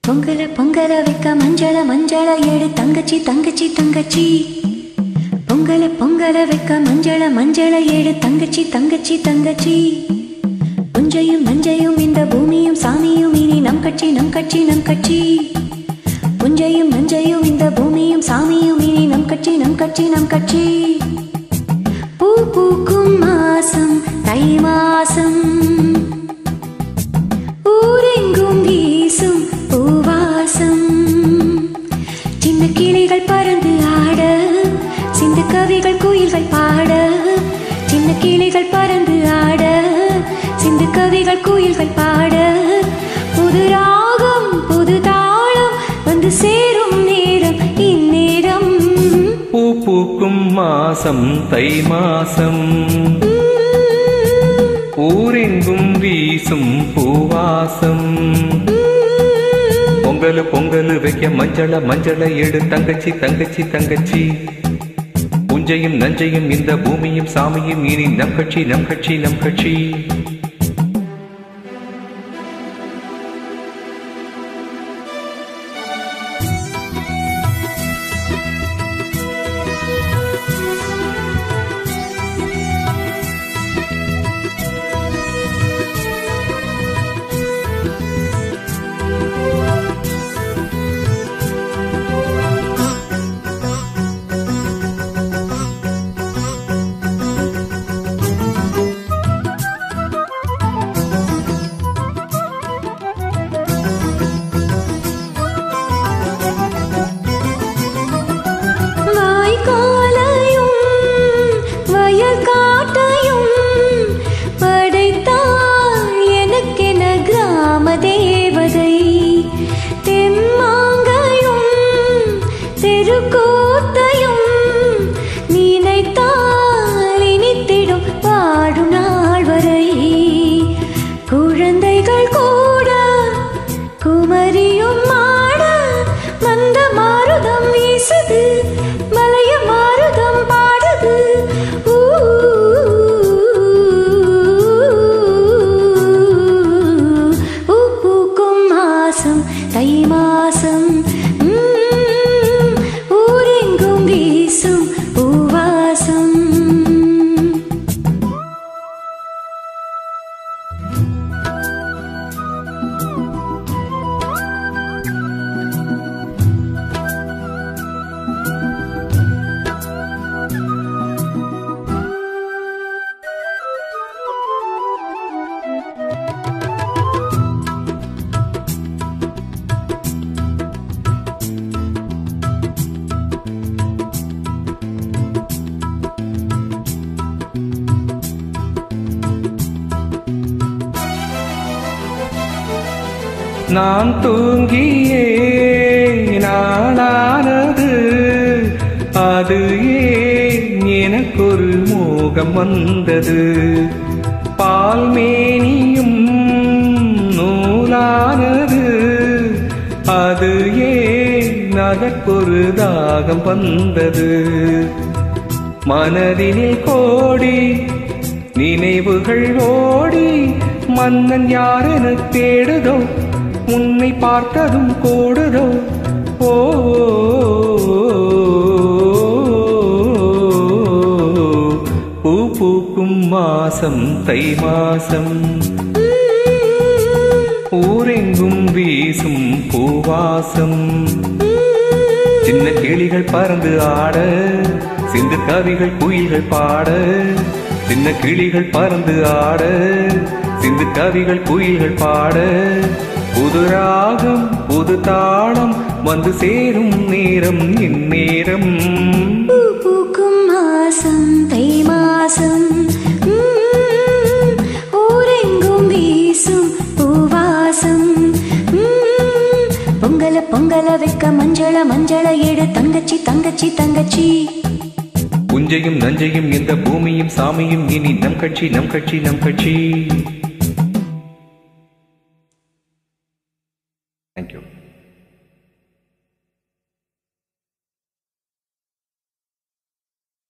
பொங்கல பொங்கல வைக்க மஞ்சள மஞ்சள ஏடு தங்கச்சி தங்கச்சி தங்கச்சி பொங்கல பொங்கல வைக்க மஞ்சள மஞ்சள ஏடு தங்கச்சி தங்கச்சி தங்கச்சி புஞ்சையும் நஞ்சையும் இந்த பூமியும் சாமியும் இனி நம் கட்சி நம் கட்சி நம் கட்சி புஞ்சையும் நஞ்சையும் இந்த பூமியும் சாமியும் இனி நம் கட்சி நம் கட்சி நம் கட்சி பூ பூக்கும் மாசம் தை மாசம் ஊரெங்கும் வீசும் பூவாசம் சின்ன கிளிகள் பறந்து ஆட சிந்து கவிகள் குயில்கள் பாட சின்ன கிளிகள் பறந்து ஆட சிந்து கவிகள் குயில்கள் பாட புது ராகம் புது தாளம் வந்து சேரும் நேரம் இந்நேரம் பூ பூக்கும் மாசம் தை மாசம் ஊரெங்கும் வீசும் பூவாசம் பொங்கலு பொங்கலு வைக்க மஞ்சள மஞ்சள எடு தங்கச்சி தங்கச்சி தங்கச்சி புஞ்சையும் நஞ்சையும் இந்த பூமியும் சாமியும் இனி நம் கட்சி நம் கட்சி நம் கட்சி வாய்க்காலையும் வயல் காட்டையும் படைத்தாள் எனக்கென கிராம தேவதை தெம்மாங்கையும் தெருக்கூத்தையும் நினைத்தால் இனித்திடும் வாழும் நாள் வரை குழந்தைகள் கூட குமரியும் மாட மந்த மாருதம் வீசுது மலைய மாருதம் பாடுது ஊ. பூ பூக்கும் மாசம் தை மாசம் ம், ஊரெங்கும் வீசும் பூவாசம் நான் தூங்கியே நாளானது அது ஏன் எனக்கொரு மோகம் வந்தது பால்மேனியும் நூலானது அது ஏன் அதற்கொரு தாகம் வந்தது மனதினில் கோடி நினைவுகள் ஓடி மன்னன் யாரென தேடுதோ உன்னை பார்த்ததும் கோடுதோ ஓ பூ பூக்கும் மாசம் தை மாசம் ஊரெங்கும் வீசும் பூவாசம் சின்ன கிளிகள் பறந்து ஆட சிந்து கவிகள் குயில்கள் பாட சின்ன கிளிகள் பறந்து ஆட சிந்து கவிகள் குயில்கள் பாட புது ராகம் புது தாளம் வந்து சேரும் நேரம் இந்நேரம் பூ பூக்கும் மாசம் தை மாசம் ம், ஊரெங்கும் வீசும் பூவாசம் ம், பொங்கல பொங்கல வைக்க மஞ்சள மஞ்சள எடு தங்கச்சி தங்கச்சி தங்கச்சி புஞ்சையும் நஞ்சையும் இந்த பூமியும் சாமியும் இனி நம் கட்சி நம் கட்சி நம் கட்சி